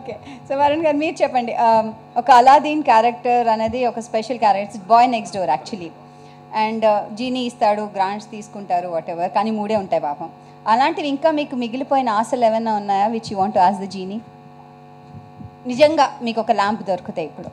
Okay so Varun గారు మీరు చెప్పండి um, ఒక అలాదీన్ క్యారెక్టర్ అనేది ఒక special character boy next door actually and genie ఇస్తాడు గ్రాంట్స్ తీసుకుంటారు వాట్ ఎవర్ కానీ మూడే ఉంటాయి పాపం అలాంటివి ఇంకా మీకు మిగిలిపోయిన ఆశలు ఏమైనా ఉన్నాయా which you want to ask the genie నిజంగా మీకు ఒక ల్యాంప్ దొరుకుతాయి ఇప్పుడు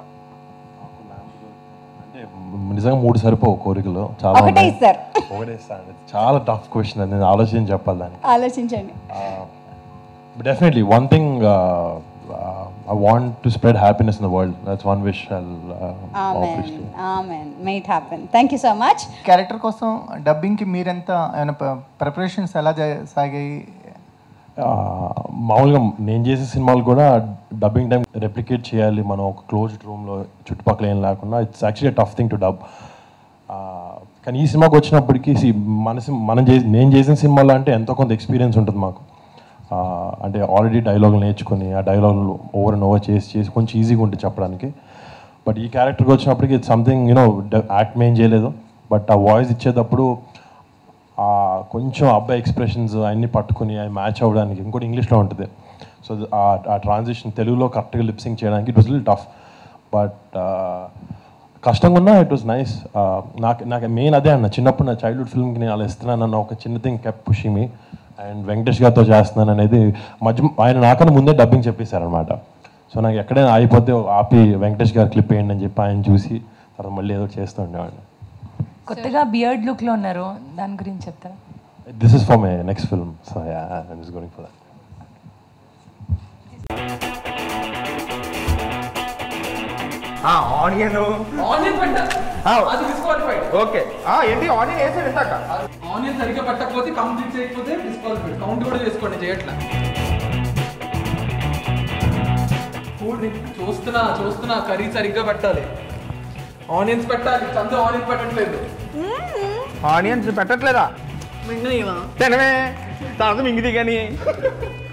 అంటే నిజంగా మూడు సరిపోవు కోరికలు చాలా ఒకటే ఉన్నాయి. ఇస్తారు ఒకటే ఇస్తాను చాలా టఫ్ క్వశ్చన్ అది నేను ఆలోచించి చెప్పాలి దానికి ఆలోచించండి definitely one thing I want to spread happiness in the world that's one wish amen amen may it happen thank you so much character కోసం డబ్బింగ్కి మీరెంత ఏమైనా ప్రిపరేషన్స్ ఎలా జా- సాగాయి మామూలుగా నేను చేసే సినిమాలు కూడా డబ్బింగ్ టైం రెప్లికేట్ చేయాలి మనం ఒక క్లోజ్డ్ రూమ్లో చుట్టుపక్కల ఏం లేకుండా it's actually tough thing to dub కానీ ఈ సినిమాకి వచ్చినప్పటికీ see, మన సినిమా మనం చేసి నేను చేసిన సినిమాలో అంటే ఎంతో కొంత ఎక్స్పీరియన్స్ ఉంటుంది మాకు ఆ, అంటే ఆల్రెడీ డైలాగులు నేర్చుకుని ఆ డైలాగులు ఓవర్ అండ్ ఓవర్ చేసి చేసి కొంచెం ఈజీగా ఉంటుంది చెప్పడానికి బట్ ఈ క్యారెక్టర్కి వచ్చినప్పటికి ఇట్స్ సంథింగ్ యూనో యాక్ట్ మేం చేయలేదు బట్ ఆ వాయిస్ ఇచ్చేటప్పుడు ఆ కొంచెం అబ్బాయి ఎక్స్ప్రెషన్స్ అన్నీ పట్టుకుని అవి మ్యాచ్ అవ్వడానికి ఇంకోటి ఇంగ్లీష్లో ఉంటుంది సో ఆ ట్రాన్సిషన్ తెలుగులో కరెక్ట్గా లిప్సింగ్ చేయడానికి it was lil tough but కష్టంగా ఉన్నా ఇట్ వాస్ నైస్ నాకు నాకు మెయిన్ అదే అన్న చిన్నప్పుడు నా చైల్డ్హుడ్ ఫిల్మ్కి నేను అలా ఇస్తున్నాను అన్న ఒక చిన్న thing keep pushing me and Venkatesh గారితో చేస్తున్నాను అనేది మధ్య ఆయన నాకన్నా ముందే డబ్బింగ్ చెప్పేశారనమాట సో నాకు ఎక్కడైనా ఆగిపోతే ఆపి వెంకటేష్ గారు క్లిప్ వేయండి అని చెప్పి ఆయన చూసి తర్వాత మళ్ళీ ఏదో చేస్తూ ఉండేవాడిని కొత్తగా బియర్డ్ లుక్లో ఉన్నారు దాని గురించి చెప్తారా This is for my next film, so yeah, I'm just going for that. Onion onion పెట్ట ఆ. అది డిస్క్వాలిఫైడ్ ఓకే ఏంటి ఆనియన్ వేసాడు ఇందాక ఆనియన్ సరిగ్గా పెట్టకపోతే కంప్లీట్ చేయకపోతే డిస్క్వాలిఫైడ్ కౌంట్ కూడా చేసుకోండి చేయట్లా ఫుడ్ చూస్తున్నా చూస్తున్నా కర్రీ సరిగ్గా పెట్టాలి ఆనియన్స్ పెట్టాలి చంద ఆనియన్స్ పెట్టట్లేదు ఆనియన్స్ పెట్టట్లేదా తినవే తర్వాత మింగిది కానీ